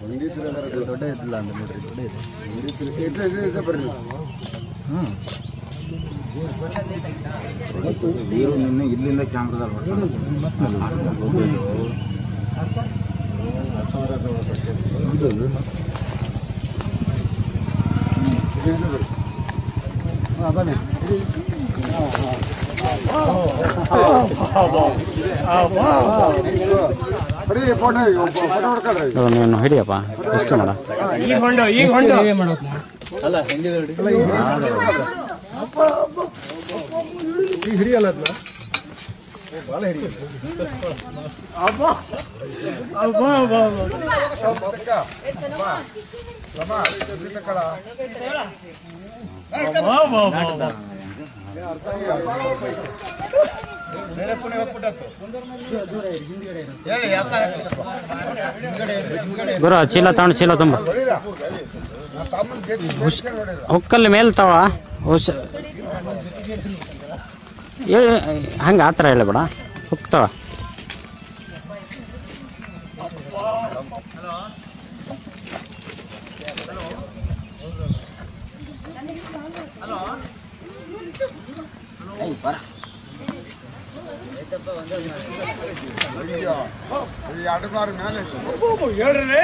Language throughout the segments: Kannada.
ದೊಡ್ಡ ಇದ್ದಿಲ್ಲ ಅಂದ್ರೆ ನೋಡ್ರಿ ದೊಡ್ಡ ಇದೆ ಇದ್ರೆ ಇದು ಇದೆ ಬರ್ರಿ ಹ್ಞೂ ನೀವು ನಿನ್ನೆ ಇಲ್ಲಿಂದ ಕ್ಯಾಮ್ರಾದಲ್ಲಿ ಬರೀ ಫೋಟೋ ಫೋಟೋ ಹೊಡ್ಕೊಳ್ರಿ ನೀನು ಹಿಡಿಯಪ್ಪ ಎಷ್ಟು ಮಾಡ ಈಗ ಹೊಂಡು ಈಗ ಹೊಂಡು ಅಲ್ಲ ಹೆಂಗಿದೆ ನೋಡಿ ಈಗ ಹಿಡಿಯಲ್ಲ ಅದನ್ನ ಭಾಳ ಹಿಡಿಯಲ್ಲ ಅಬ್ಬಾ ಅಬ್ಬಾ ಅಬ್ಬಾ ಗುರು ಚೀಲ ತಗೊಂಡು ಚೀಲ ತುಂಬ ಹೊಕ್ಕಲ್ಲಿ ಮೇಲೆ ತವ ಹುಷ ಹಂಗೆ ಆ ಥರ ಹೇಳಬೇಡ ಹುಕ್ತವ ಈ ಎರಡು ಮಾರು ಮೇಲೆ ಹೇಳ್ರಿ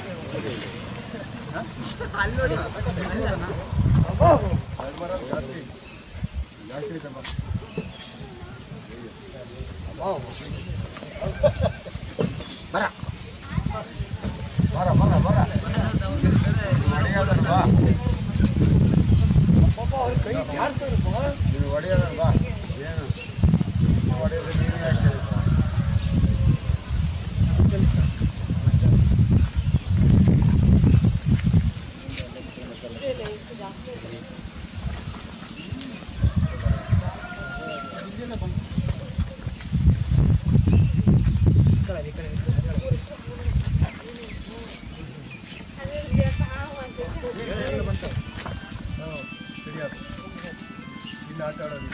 ನೀವು ಹೊಡೆಯೋದಲ್ವಾ ಏನು ನೀವು ಹೊಡೆಯೋದು ನೀವೇ ಯಾಕೆ ಇಲ್ಲಿ ಆಟ ಆಡೋದು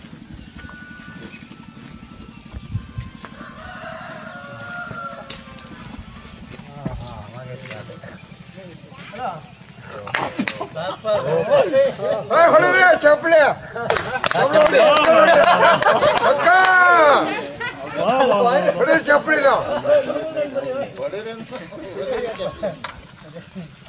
ಹೊಡಿರಿ ಚಪ್ಪಲಿ ಅಕ್ಕ ಹೊಡಿ ಚಪ್ಪಲಿ